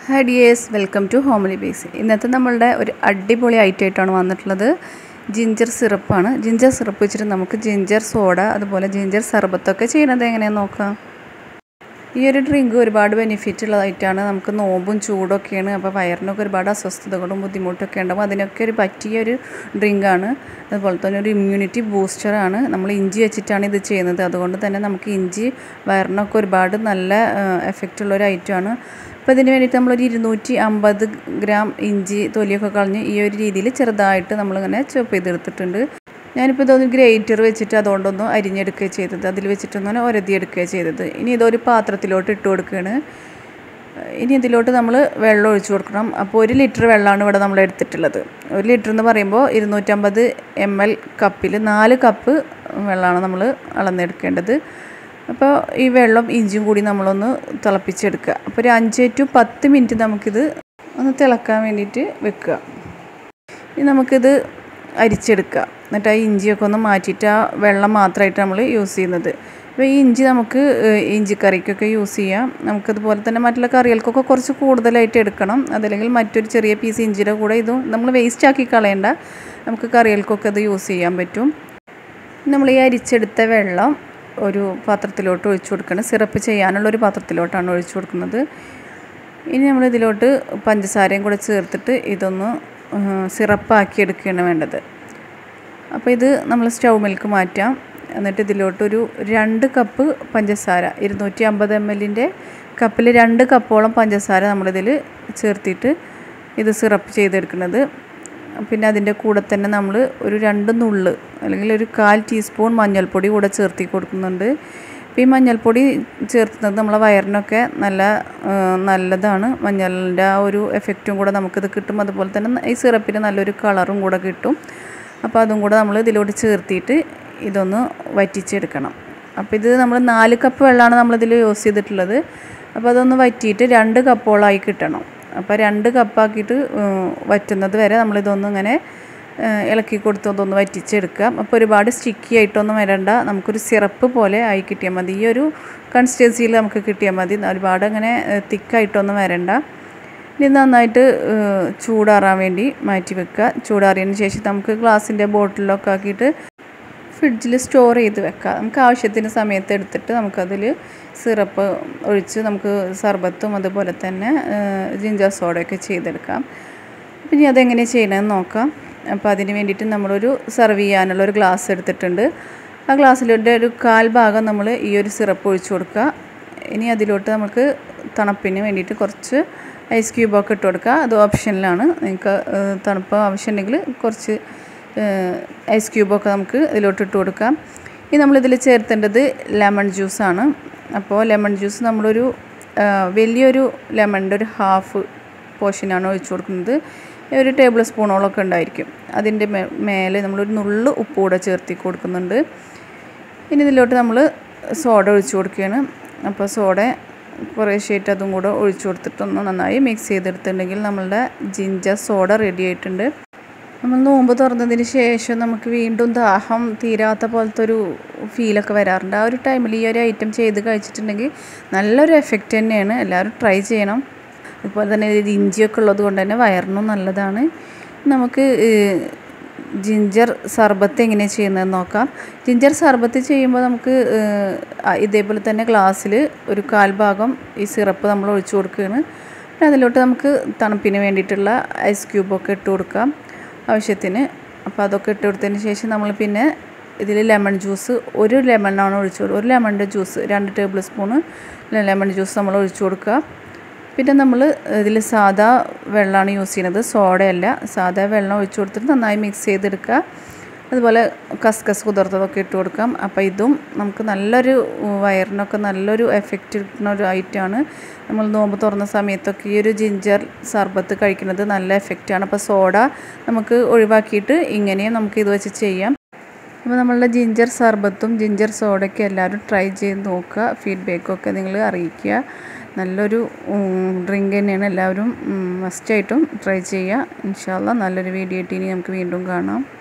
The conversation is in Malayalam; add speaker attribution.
Speaker 1: hi dears welcome to Homely Base ഇന്നത്തെ നമ്മളുടെ ഒരു അടിപൊളി ഐറ്റമായിട്ടാണ് വന്നിട്ടുള്ളത് ജിഞ്ചർ സിറപ്പാണ് ജിഞ്ചർ സിറപ്പ് വെച്ചിട്ട് നമുക്ക് ജിഞ്ചർ സോഡ അതുപോലെ ജിഞ്ചർ സർബത്തൊക്കെ ചെയ്യുന്നത് എങ്ങനെയാണെന്ന് നോക്കാം ഈ ഒരു ഡ്രിങ്ക് ഒരുപാട് ബെനിഫിറ്റ് ഉള്ളതായിട്ടാണ് നമുക്ക് നോമ്പും ചൂടൊക്കെയാണ് അപ്പോൾ വയറിനൊക്കെ ഒരുപാട് അസ്വസ്ഥതകളും ബുദ്ധിമുട്ടൊക്കെ ഉണ്ടാകും അതിനൊക്കെ ഒരു പറ്റിയ ഒരു ഡ്രിങ്കാണ് അതുപോലെ തന്നെ ഒരു ഇമ്മ്യൂണിറ്റി ബൂസ്റ്ററാണ് നമ്മൾ ഇഞ്ചി വെച്ചിട്ടാണ് ഇത് ചെയ്യുന്നത് അതുകൊണ്ട് തന്നെ നമുക്ക് ഇഞ്ചി വയറിനൊക്കെ ഒരുപാട് നല്ല എഫക്റ്റ് ഉള്ള ഒരു ഐറ്റമാണ് അപ്പോൾ ഇതിന് വേണ്ടിയിട്ട് നമ്മളൊരു ഇരുന്നൂറ്റി അമ്പത് ഗ്രാം ഇഞ്ചി തൊലിയൊക്കെ കളഞ്ഞ് ഈ ഒരു രീതിയിൽ ചെറുതായിട്ട് നമ്മളിങ്ങനെ ചോപ്പ് ചെയ്തെടുത്തിട്ടുണ്ട് ഞാനിപ്പോൾ ഇതൊന്ന് ഗ്രേറ്റർ വെച്ചിട്ട് അതുകൊണ്ടൊന്ന് അരിഞ്ഞെടുക്കുകയാണ് ചെയ്തത് അതിൽ വെച്ചിട്ടൊന്ന് ഒരതിയെടുക്കുകയാണ് ചെയ്തത് ഇനി ഇതൊരു പാത്രത്തിലോട്ട് ഇട്ട് കൊടുക്കുകയാണ് ഇനി ഇതിലോട്ട് നമ്മൾ വെള്ളം ഒഴിച്ചു കൊടുക്കണം അപ്പോൾ ഒരു ലിറ്റർ വെള്ളമാണ് ഇവിടെ നമ്മൾ എടുത്തിട്ടുള്ളത് ഒരു ലിറ്റർ എന്ന് പറയുമ്പോൾ ഇരുന്നൂറ്റമ്പത് എം എൽ കപ്പിൽ നാല് കപ്പ് വെള്ളമാണ് നമ്മൾ അളന്നെടുക്കേണ്ടത് അപ്പോൾ ഈ വെള്ളം ഇഞ്ചിയും കൂടി നമ്മളൊന്ന് തിളപ്പിച്ചെടുക്കുക അപ്പോൾ ഒരു അഞ്ച് ടു പത്ത് മിനിറ്റ് നമുക്കിത് ഒന്ന് തിളക്കാൻ വേണ്ടിയിട്ട് വെക്കുക ഇനി നമുക്കിത് അരിച്ചെടുക്കുക എന്നിട്ട് ആ ഇഞ്ചിയൊക്കെ ഒന്ന് മാറ്റിയിട്ട് ആ വെള്ളം മാത്രമായിട്ട് നമ്മൾ യൂസ് ചെയ്യുന്നത് അപ്പോൾ ഈ ഇഞ്ചി നമുക്ക് ഇഞ്ചിക്കറിക്കൊക്കെ യൂസ് ചെയ്യാം നമുക്കതുപോലെ തന്നെ മറ്റുള്ള കറികൾക്കൊക്കെ കുറച്ച് കൂടുതലായിട്ട് എടുക്കണം അതല്ലെങ്കിൽ മറ്റൊരു ചെറിയ പീസ് ഇഞ്ചിയുടെ കൂടെ ഇതും നമ്മൾ വേസ്റ്റ് ആക്കി കളയണ്ട നമുക്ക് കറികൾക്കൊക്കെ ഇത് യൂസ് ചെയ്യാൻ പറ്റും നമ്മൾ ഈ അരിച്ചെടുത്ത വെള്ളം ഒരു പാത്രത്തിലോട്ട് ഒഴിച്ചു കൊടുക്കണം സിറപ്പ് ചെയ്യാനുള്ള ഒരു പാത്രത്തിലോട്ടാണ് ഒഴിച്ചു കൊടുക്കുന്നത് ഇനി നമ്മൾ ഇതിലോട്ട് പഞ്ചസാരയും കൂടെ ചേർത്തിട്ട് ഇതൊന്ന് സിറപ്പാക്കി എടുക്കുകയാണ് വേണ്ടത് അപ്പോൾ ഇത് നമ്മൾ സ്റ്റൗ മിൽക്ക് മാറ്റാം എന്നിട്ട് ഇതിലോട്ടൊരു രണ്ട് കപ്പ് പഞ്ചസാര ഇരുന്നൂറ്റി അമ്പത് എം എല്ലിൻ്റെ കപ്പിൽ രണ്ട് കപ്പോളം പഞ്ചസാര നമ്മളിതിൽ ചേർത്തിട്ട് ഇത് സിറപ്പ് ചെയ്തെടുക്കുന്നത് പിന്നെ അതിൻ്റെ കൂടെ തന്നെ നമ്മൾ ഒരു രണ്ട് നുള്ള് അല്ലെങ്കിൽ ഒരു കാൽ ടീസ്പൂൺ മഞ്ഞൾപ്പൊടി കൂടെ ചേർത്തി കൊടുക്കുന്നുണ്ട് അപ്പോൾ ഈ മഞ്ഞൾപ്പൊടി ചേർക്കുന്നത് നമ്മളെ വയറിനൊക്കെ നല്ല നല്ലതാണ് മഞ്ഞളിൻ്റെ ആ ഒരു എഫക്റ്റും കൂടെ നമുക്കിത് കിട്ടും അതുപോലെ തന്നെ ഈ സിറപ്പിന് നല്ലൊരു കളറും കൂടെ കിട്ടും അപ്പോൾ അതും കൂടെ നമ്മൾ ഇതിലോട്ട് ചേർത്തിയിട്ട് ഇതൊന്ന് വറ്റിച്ചെടുക്കണം അപ്പോൾ ഇത് നമ്മൾ നാല് കപ്പ് വെള്ളമാണ് നമ്മളിതിൽ യൂസ് ചെയ്തിട്ടുള്ളത് അപ്പോൾ അതൊന്ന് വറ്റിയിട്ട് രണ്ട് കപ്പോളായി കിട്ടണം അപ്പോൾ രണ്ട് കപ്പാക്കിയിട്ട് വറ്റുന്നത് വരെ നമ്മളിതൊന്നും ഇങ്ങനെ ഇളക്കി കൊടുത്ത് അതൊന്ന് വറ്റിച്ചെടുക്കുക അപ്പോൾ ഒരുപാട് സ്റ്റിക്കി ആയിട്ടൊന്നും വരണ്ട നമുക്കൊരു സിറപ്പ് പോലെ ആയി കിട്ടിയാൽ മതി ഈ ഒരു കൺസിസ്റ്റൻസിയിൽ നമുക്ക് കിട്ടിയാൽ മതി ഒരുപാട് അങ്ങനെ തിക്കായിട്ടൊന്നും വരണ്ട ഇനി നന്നായിട്ട് ചൂടാറാൻ വേണ്ടി മാറ്റി വെക്കുക ചൂടാറിയതിന് ശേഷം നമുക്ക് ഗ്ലാസിൻ്റെ ബോട്ടിലൊക്കെ ആക്കിയിട്ട് ഫ്രിഡ്ജിൽ സ്റ്റോർ ചെയ്ത് വെക്കുക നമുക്ക് ആവശ്യത്തിന് സമയത്ത് എടുത്തിട്ട് നമുക്കതിൽ സിറപ്പ് ഒഴിച്ച് നമുക്ക് സർബത്തും അതുപോലെ തന്നെ ജിഞ്ചർ സോഡയൊക്കെ ചെയ്തെടുക്കാം അപ്പം ഇനി അതെങ്ങനെ ചെയ്യണമെന്ന് നോക്കാം അപ്പോൾ അതിന് വേണ്ടിയിട്ട് നമ്മളൊരു സെർവ് ചെയ്യാനുള്ള ഒരു ഗ്ലാസ് എടുത്തിട്ടുണ്ട് ആ ഗ്ലാസ്സിൻ്റെ ഒരു കാൽ ഭാഗം നമ്മൾ ഈ ഒരു സിറപ്പ് ഒഴിച്ചു കൊടുക്കുക ഇനി അതിലോട്ട് നമുക്ക് തണുപ്പിന് വേണ്ടിയിട്ട് കുറച്ച് ഐസ് ക്യൂബൊക്കെ ഇട്ട് കൊടുക്കുക അത് ഓപ്ഷനിലാണ് നിങ്ങൾക്ക് തണുപ്പ് ആവശ്യമുണ്ടെങ്കിൽ കുറച്ച് ഐസ് ക്യൂബൊക്കെ നമുക്ക് ഇതിലോട്ട് ഇട്ട് കൊടുക്കാം ഇനി നമ്മളിതിൽ ചേർത്തേണ്ടത് ലെമൺ ജ്യൂസാണ് അപ്പോൾ ലെമൺ ജ്യൂസ് നമ്മളൊരു വലിയൊരു ലെമണിൻ്റെ ഒരു ഹാഫ് പോർഷനാണ് ഒഴിച്ചു കൊടുക്കുന്നത് ഒരു ടേബിൾ സ്പൂണോളൊക്കെ ഉണ്ടായിരിക്കും അതിൻ്റെ മേലെ നമ്മളൊരു നുള്ളു ഉപ്പ് കൂടെ ചേർത്തി കൊടുക്കുന്നുണ്ട് ഇനി ഇതിലോട്ട് നമ്മൾ സോഡ ഒഴിച്ചു കൊടുക്കുകയാണ് അപ്പോൾ സോഡ കുറേശ്ശായിട്ട് അതും കൂടെ ഒഴിച്ചു കൊടുത്തിട്ടൊന്ന് നന്നായി മിക്സ് ചെയ്തെടുത്തിട്ടുണ്ടെങ്കിൽ നമ്മളുടെ ജിഞ്ചർ സോഡ റെഡി ആയിട്ടുണ്ട് നമ്മൾ നോമ്പ് തുറന്നതിന് ശേഷം നമുക്ക് വീണ്ടും ദാഹം തീരാത്ത പോലത്തെ ഒരു ഫീലൊക്കെ വരാറുണ്ട് ആ ഒരു ടൈമിൽ ഈ ഒരു ഐറ്റം ചെയ്ത് കഴിച്ചിട്ടുണ്ടെങ്കിൽ നല്ലൊരു എഫക്റ്റ് തന്നെയാണ് എല്ലാവരും ട്രൈ ചെയ്യണം അതുപോലെ തന്നെ ഇത് ഇഞ്ചിയൊക്കെ ഉള്ളത് കൊണ്ട് തന്നെ വയറിനും നല്ലതാണ് നമുക്ക് ജിഞ്ചർ സർബത്ത് എങ്ങനെയാണ് ചെയ്യുന്നതെന്ന് നോക്കാം ജിഞ്ചർ സർബത്ത് ചെയ്യുമ്പോൾ നമുക്ക് ഇതേപോലെ തന്നെ ഗ്ലാസ്സിൽ ഒരു കാൽ ഭാഗം ഈ സിറപ്പ് നമ്മൾ ഒഴിച്ചു കൊടുക്കുകയാണ് പിന്നെ അതിലോട്ട് നമുക്ക് തണുപ്പിന് വേണ്ടിയിട്ടുള്ള ഐസ് ക്യൂബൊക്കെ ഇട്ട് കൊടുക്കാം ആവശ്യത്തിന് അപ്പോൾ അതൊക്കെ ഇട്ട് കൊടുത്തതിന് ശേഷം നമ്മൾ പിന്നെ ഇതിൽ ലെമൺ ജ്യൂസ് ഒരു ലെമണാണ് ഒഴിച്ചു കൊടുക്കുക ഒരു ലെമണിൻ്റെ ജ്യൂസ് രണ്ട് ടേബിൾ സ്പൂണ് ലെമൺ ജ്യൂസ് നമ്മൾ ഒഴിച്ചു കൊടുക്കുക പിന്നെ നമ്മൾ ഇതിൽ സാദാ വെള്ളമാണ് യൂസ് ചെയ്യുന്നത് സോഡയല്ല സാദാ വെള്ളം ഒഴിച്ചു കൊടുത്തിട്ട് നന്നായി മിക്സ് ചെയ്തെടുക്കുക അതുപോലെ കസ്കസ് കുതിർത്തതൊക്കെ ഇട്ട് കൊടുക്കാം അപ്പോൾ ഇതും നമുക്ക് നല്ലൊരു വയറിനൊക്കെ നല്ലൊരു എഫക്റ്റ് കിട്ടുന്ന ഒരു ഐറ്റമാണ് നമ്മൾ നോമ്പ് തുറന്ന സമയത്തൊക്കെ ഈ ഒരു ജിഞ്ചർ സർബത്ത് കഴിക്കുന്നത് നല്ല എഫക്റ്റാണ് അപ്പോൾ സോഡ നമുക്ക് ഒഴിവാക്കിയിട്ട് ഇങ്ങനെയും നമുക്ക് ഇത് വെച്ച് ചെയ്യാം അപ്പോൾ നമ്മളുടെ ജിഞ്ചർ സർബത്തും ജിഞ്ചർ സോഡയൊക്കെ എല്ലാവരും ട്രൈ ചെയ്ത് നോക്കുക ഫീഡ്ബാക്കൊക്കെ നിങ്ങൾ അറിയിക്കുക നല്ലൊരു ഡ്രിങ്ക് തന്നെയാണ് എല്ലാവരും മസ്റ്റായിട്ടും ട്രൈ ചെയ്യുക ഇൻഷാല്ല നല്ലൊരു വീഡിയോ ആയിട്ട് ഇനി നമുക്ക് വീണ്ടും കാണാം